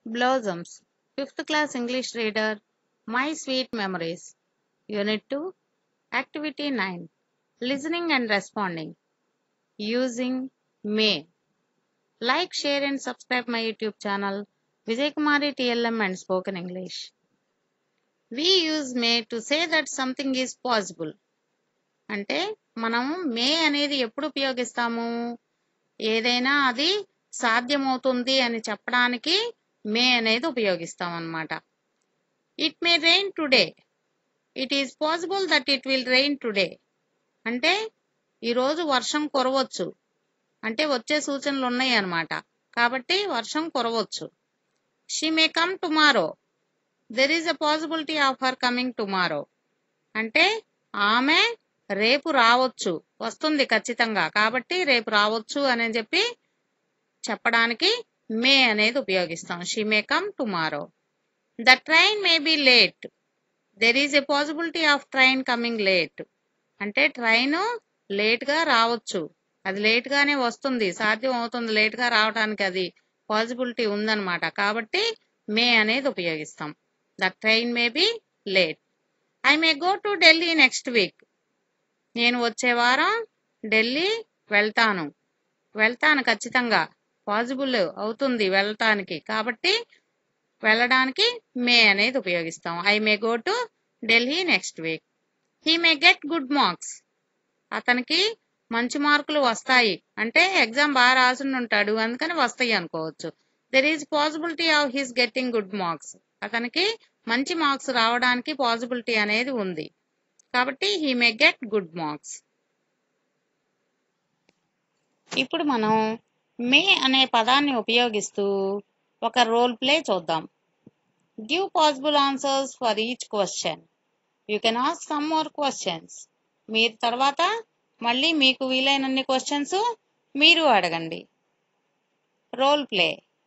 Blossoms, 5th class English reader, My Sweet Memories. Unit 2, Activity 9, Listening and Responding. Using may. Like, share and subscribe my YouTube channel, Vijay Kumari TLM and Spoken English. We use may to say that something is possible. అంటే మనం మే అనేది ఎప్పుడు ఉపయోగిస్తాము ఏదైనా అది సాధ్యమవుతుంది అని చెప్పడానికి మే అనేది ఉపయోగిస్తాం అన్నమాట it may rain today it is possible that it will rain today అంటే ఈరోజు వర్షం కురవచ్చు అంటే వచ్చే సూచనలు ఉన్నాయి అన్నమాట కాబట్టి వర్షం కురవచ్చు she may come tomorrow there is a possibility of her coming tomorrow అంటే ఆమె రేపు రావచ్చు వస్తుంది ఖచ్చితంగా కాబట్టి రేపు రావచ్చు అని చెప్పి చెప్పడానికి మే అనేది ఉపయోగిస్తాం she may come tomorrow the train may be late there is a possibility of train coming late అంటే ట్రైన్ లేట్ గా రావచ్చు అది లేట్ గానే వస్తుంది సాధ్యం అవుతుంది లేట్ గా రావడానికి అది పాసిబిలిటీ ఉందన్నమాట కాబట్టి మే అనేది ఉపయోగిస్తాం the train may be late I may go to Delhi next week నేను వచ్చే వారం ఢిల్లీ వెళ్తాను వెళ్తాను ఖచ్చితంగా పాసిబుల్ అవుతుంది వెళ్ళటానికి కాబట్టి వెళ్ళడానికి మే అనేది ఉపయోగిస్తాం I may go to Delhi next week he may get good marks అతనికి మంచి మార్కులు వస్తాయి అంటే ఎగ్జామ్ బాగా రాసి ఉంటాడు అందుకని వస్తాయి అనుకోవచ్చు there is possibility of his getting good marks అతనికి మంచి మార్క్స్ రావడానికి పాసిబిలిటీ అనేది ఉంది కాబట్టి he may get good marks ఇప్పుడు మనం మే అనే పదాన్ని ఉపయోగిస్తూ ఒక రోల్ ప్లే చూద్దాం give possible answers for each question you can ask some more questions మీరు తర్వాత మళ్ళీ మీకు వీలైనన్ని క్వశ్చన్స్ మీరు అడగండి role play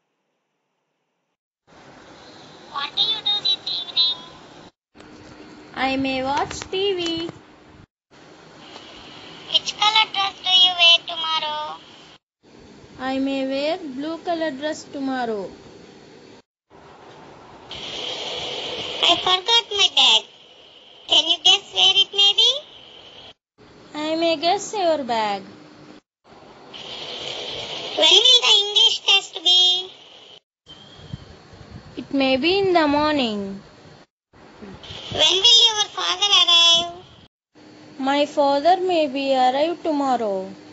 What do you do this evening? I may watch TV. Which color dress do you wear tomorrow? I may wear blue color dress tomorrow. I forgot my bag. Can you guess where it may be? I may guess your bag. When will the English test be? It may be in the morning. When will your father arrive? My father may be arrive tomorrow.